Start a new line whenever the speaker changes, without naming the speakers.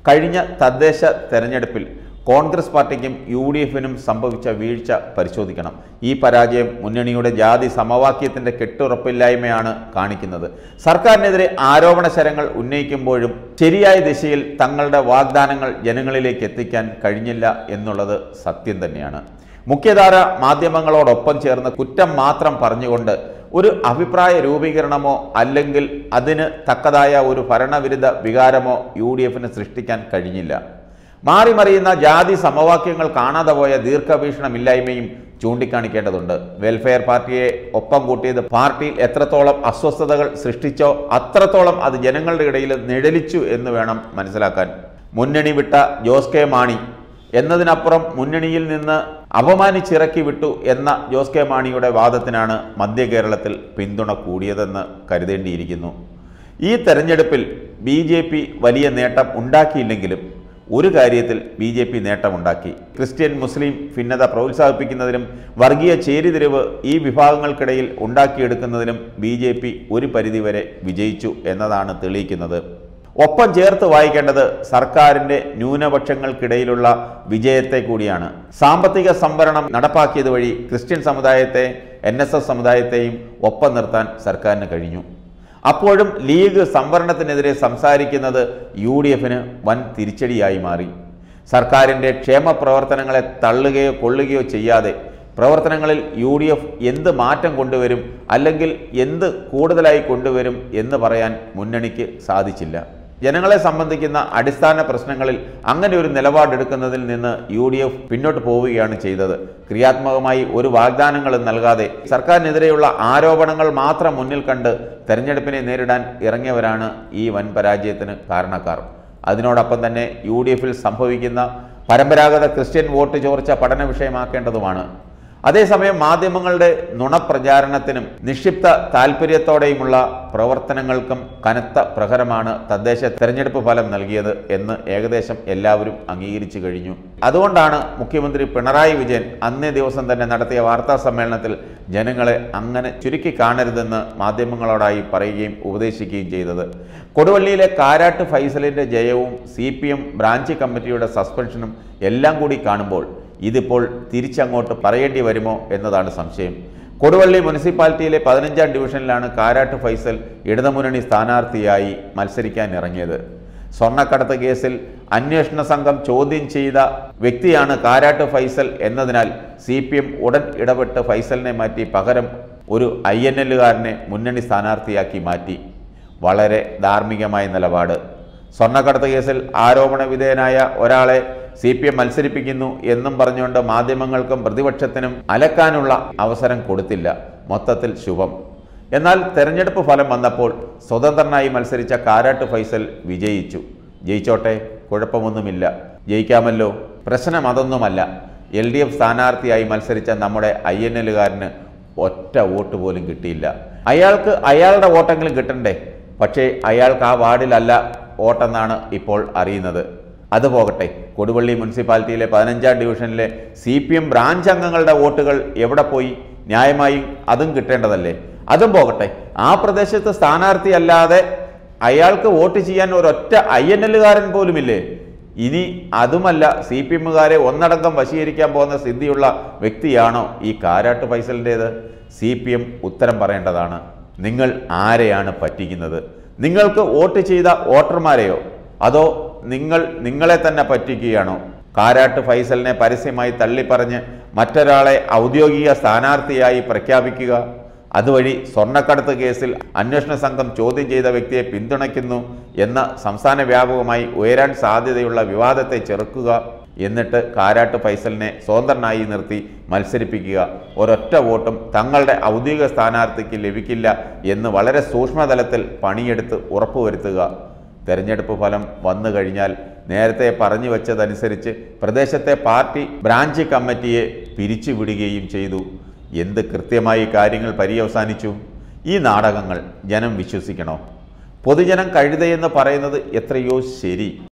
കഴിഞ്ഞ തദ്ദേശ തെരഞ്ഞെടുപ്പിൽ കോൺഗ്രസ് പാർട്ടിക്കും യു ഡി എഫിനും സംഭവിച്ച വീഴ്ച പരിശോധിക്കണം ഈ പരാജയം മുന്നണിയുടെ ജാതി സമവാക്യത്തിന്റെ കെട്ടുറപ്പില്ലായ്മയാണ് കാണിക്കുന്നത് സർക്കാരിനെതിരെ ആരോപണ ശരങ്ങൾ ഉന്നയിക്കുമ്പോഴും ശരിയായ ദിശയിൽ തങ്ങളുടെ വാഗ്ദാനങ്ങൾ ജനങ്ങളിലേക്ക് എത്തിക്കാൻ കഴിഞ്ഞില്ല എന്നുള്ളത് സത്യം തന്നെയാണ് മുഖ്യധാര മാധ്യമങ്ങളോടൊപ്പം ചേർന്ന് കുറ്റം മാത്രം പറഞ്ഞുകൊണ്ട് ഒരു അഭിപ്രായ രൂപീകരണമോ അല്ലെങ്കിൽ അതിന് തക്കതായ ഒരു ഭരണവിരുദ്ധ വികാരമോ യു ഡി എഫിന് സൃഷ്ടിക്കാൻ കഴിഞ്ഞില്ല മാറിമറിയുന്ന ജാതി സമവാക്യങ്ങൾ കാണാതെ പോയ ദീർഘവീക്ഷണമില്ലായ്മയും ചൂണ്ടിക്കാണിക്കേണ്ടതുണ്ട് വെൽഫെയർ പാർട്ടിയെ ഒപ്പം കൂട്ടിയത് പാർട്ടിയിൽ എത്രത്തോളം അസ്വസ്ഥതകൾ സൃഷ്ടിച്ചോ അത്രത്തോളം അത് ജനങ്ങളുടെ ഇടയിൽ നിഴലിച്ചു എന്ന് വേണം മനസ്സിലാക്കാൻ മുന്നണി വിട്ട ജോസ് കെ മാണി എന്നതിനപ്പുറം മുന്നണിയിൽ നിന്ന് അപമാനിച്ചിറക്കി വിട്ടു എന്ന ജോസ് കെ മാണിയുടെ വാദത്തിനാണ് മധ്യ കേരളത്തിൽ പിന്തുണ കൂടിയതെന്ന് കരുതേണ്ടിയിരിക്കുന്നു ഈ തെരഞ്ഞെടുപ്പിൽ ബി ജെ പി വലിയ നേട്ടം ഉണ്ടാക്കിയില്ലെങ്കിലും ഒരു കാര്യത്തിൽ ബി ജെ പി നേട്ടമുണ്ടാക്കി ക്രിസ്ത്യൻ മുസ്ലിം ഭിന്നത പ്രോത്സാഹിപ്പിക്കുന്നതിനും വർഗീയ ചേരിതിരിവ് ഈ വിഭാഗങ്ങൾക്കിടയിൽ ഉണ്ടാക്കിയെടുക്കുന്നതിനും ബി ജെ പി ഒരു പരിധിവരെ വിജയിച്ചു എന്നതാണ് തെളിയിക്കുന്നത് ഒപ്പം ചേർത്ത് വായിക്കേണ്ടത് സർക്കാരിന്റെ ന്യൂനപക്ഷങ്ങൾക്കിടയിലുള്ള വിജയത്തെ കൂടിയാണ് സാമ്പത്തിക സംവരണം നടപ്പാക്കിയത് വഴി ക്രിസ്ത്യൻ സമുദായത്തെ എൻ എസ് എസ് സമുദായത്തെയും ഒപ്പം നിർത്താൻ സർക്കാരിന് കഴിഞ്ഞു അപ്പോഴും ലീഗ് സംവരണത്തിനെതിരെ സംസാരിക്കുന്നത് യു ഡി എഫിന് വൻ തിരിച്ചടിയായി മാറി സർക്കാരിൻ്റെ ക്ഷേമ പ്രവർത്തനങ്ങളെ തള്ളുകയോ കൊള്ളുകയോ ചെയ്യാതെ പ്രവർത്തനങ്ങളിൽ യു ഡി എഫ് എന്ത് മാറ്റം കൊണ്ടുവരും അല്ലെങ്കിൽ എന്ത് കൂടുതലായി കൊണ്ടുവരും എന്ന് പറയാൻ മുന്നണിക്ക് സാധിച്ചില്ല ജനങ്ങളെ സംബന്ധിക്കുന്ന അടിസ്ഥാന പ്രശ്നങ്ങളിൽ അങ്ങനെ ഒരു നിലപാടെടുക്കുന്നതിൽ നിന്ന് യു ഡി എഫ് പിന്നോട്ട് പോവുകയാണ് ചെയ്തത് ക്രിയാത്മകമായി ഒരു വാഗ്ദാനങ്ങളും നൽകാതെ സർക്കാരിനെതിരെയുള്ള ആരോപണങ്ങൾ മാത്രം മുന്നിൽ കണ്ട് തെരഞ്ഞെടുപ്പിനെ നേരിടാൻ ഇറങ്ങിയവരാണ് ഈ വൻ പരാജയത്തിന് കാരണക്കാർ അതിനോടൊപ്പം തന്നെ യു ഡി എഫിൽ സംഭവിക്കുന്ന പരമ്പരാഗത ക്രിസ്ത്യൻ വോട്ട് ചോർച്ച പഠന വിഷയമാക്കേണ്ടതുമാണ് അതേസമയം മാധ്യമങ്ങളുടെ നുണപ്രചാരണത്തിനും നിക്ഷിപ്ത താൽപ്പര്യത്തോടെയുമുള്ള പ്രവർത്തനങ്ങൾക്കും കനത്ത പ്രഹരമാണ് തദ്ദേശ തെരഞ്ഞെടുപ്പ് ഫലം നൽകിയത് എന്ന് ഏകദേശം എല്ലാവരും അംഗീകരിച്ചു കഴിഞ്ഞു അതുകൊണ്ടാണ് മുഖ്യമന്ത്രി പിണറായി വിജയൻ അന്നേ ദിവസം തന്നെ നടത്തിയ വാർത്താ സമ്മേളനത്തിൽ ജനങ്ങളെ അങ്ങനെ ചുരുക്കി കാണരുതെന്ന് മാധ്യമങ്ങളോടായി പറയുകയും ഉപദേശിക്കുകയും ചെയ്തത് കൊടുവള്ളിയിലെ കാരാട്ട് ഫൈസലിന്റെ ജയവും സി പി എം ബ്രാഞ്ച് കമ്മിറ്റിയുടെ സസ്പെൻഷനും എല്ലാം കൂടി കാണുമ്പോൾ ഇതിപ്പോൾ തിരിച്ചങ്ങോട്ട് പറയേണ്ടി വരുമോ എന്നതാണ് സംശയം കൊടുവള്ളി മുനിസിപ്പാലിറ്റിയിലെ പതിനഞ്ചാം ഡിവിഷനിലാണ് കാരാട്ട് ഫൈസൽ ഇടതുമുന്നണി സ്ഥാനാർത്ഥിയായി മത്സരിക്കാൻ ഇറങ്ങിയത് സ്വർണ്ണക്കടത്ത് കേസിൽ അന്വേഷണ സംഘം ചോദ്യം ചെയ്ത വ്യക്തിയാണ് കാരാട്ട് ഫൈസൽ എന്നതിനാൽ സി പി എം ഉടൻ ഇടപെട്ട് ഫൈസലിനെ മാറ്റി പകരം ഒരു ഐ എൻ എല്ലുകാരനെ മുന്നണി സ്ഥാനാർത്ഥിയാക്കി മാറ്റി വളരെ ധാർമ്മികമായ നിലപാട് സ്വർണ്ണക്കടത്ത് കേസിൽ ആരോപണ വിധേയനായ ഒരാളെ സി പി എം മത്സരിപ്പിക്കുന്നു എന്നും പറഞ്ഞുകൊണ്ട് മാധ്യമങ്ങൾക്കും പ്രതിപക്ഷത്തിനും അലക്കാനുള്ള അവസരം കൊടുത്തില്ല മൊത്തത്തിൽ ശുഭം എന്നാൽ തെരഞ്ഞെടുപ്പ് ഫലം വന്നപ്പോൾ സ്വതന്ത്രനായി മത്സരിച്ച കാരാട്ട് ഫൈസൽ വിജയിച്ചു ജയിച്ചോട്ടെ കുഴപ്പമൊന്നുമില്ല ജയിക്കാമല്ലോ പ്രശ്നം അതൊന്നുമല്ല എൽ ഡി എഫ് സ്ഥാനാർത്ഥിയായി മത്സരിച്ച നമ്മുടെ ഐ എൻ എല്ലുകാരന് ഒറ്റ വോട്ട് പോലും കിട്ടിയില്ല അയാൾക്ക് അയാളുടെ വോട്ടെങ്കിലും കിട്ടണ്ടേ പക്ഷേ അയാൾക്ക് ആ വാർഡിലല്ല വോട്ടെന്നാണ് ഇപ്പോൾ അറിയുന്നത് അത് പോകട്ടെ കൊടുവള്ളി മുനിസിപ്പാലിറ്റിയിലെ പതിനഞ്ചാം ഡിവിഷനിലെ സി പി എം ബ്രാഞ്ച് അംഗങ്ങളുടെ വോട്ടുകൾ എവിടെ പോയി ന്യായമായും അതും കിട്ടേണ്ടതല്ലേ അതും പോകട്ടെ ആ പ്രദേശത്ത് സ്ഥാനാർത്ഥിയല്ലാതെ അയാൾക്ക് വോട്ട് ചെയ്യാൻ ഒരൊറ്റ ഐ എൻ എല്ലുകാരൻ പോലുമില്ലേ ഇനി അതുമല്ല സി പി എമ്മുകാരെ ഒന്നടങ്കം വശീകരിക്കാൻ പോകുന്ന സ്ഥിതിയുള്ള വ്യക്തിയാണോ ഈ കാരാട്ട് ഫൈസലിൻ്റേത് സി പി എം ഉത്തരം പറയേണ്ടതാണ് നിങ്ങൾ ആരെയാണ് പറ്റിക്കുന്നത് നിങ്ങൾക്ക് വോട്ട് ചെയ്ത വോട്ടർമാരെയോ അതോ നിങ്ങൾ നിങ്ങളെ തന്നെ പറ്റിക്കുകയാണോ കാരാട്ട് ഫൈസലിനെ പരസ്യമായി തള്ളിപ്പറഞ്ഞ് മറ്റൊരാളെ ഔദ്യോഗിക സ്ഥാനാർത്ഥിയായി പ്രഖ്യാപിക്കുക അതുവഴി സ്വർണ്ണക്കടത്ത് കേസിൽ അന്വേഷണ സംഘം ചോദ്യം ചെയ്ത വ്യക്തിയെ പിന്തുണയ്ക്കുന്നു എന്ന സംസ്ഥാന വ്യാപകമായി ഉയരാൻ സാധ്യതയുള്ള വിവാദത്തെ ചെറുക്കുക എന്നിട്ട് കാരാട്ട് ഫൈസലിനെ സ്വതന്ത്രനായി നിർത്തി മത്സരിപ്പിക്കുക ഒരൊറ്റ വോട്ടും തങ്ങളുടെ ഔദ്യോഗിക സ്ഥാനാർത്ഥിക്ക് ലഭിക്കില്ല എന്ന് വളരെ സൂക്ഷ്മതലത്തിൽ പണിയെടുത്ത് ഉറപ്പുവരുത്തുക തെരഞ്ഞെടുപ്പ് ഫലം വന്നു കഴിഞ്ഞാൽ നേരത്തെ പറഞ്ഞു വച്ചതനുസരിച്ച് പ്രദേശത്തെ പാർട്ടി ബ്രാഞ്ച് കമ്മിറ്റിയെ പിരിച്ചുവിടുകയും ചെയ്തു എന്ത് കൃത്യമായി കാര്യങ്ങൾ പര്യവസാനിച്ചു ഈ നാടകങ്ങൾ ജനം വിശ്വസിക്കണോ പൊതുജനം കഴുതയെന്ന് പറയുന്നത് എത്രയോ ശരി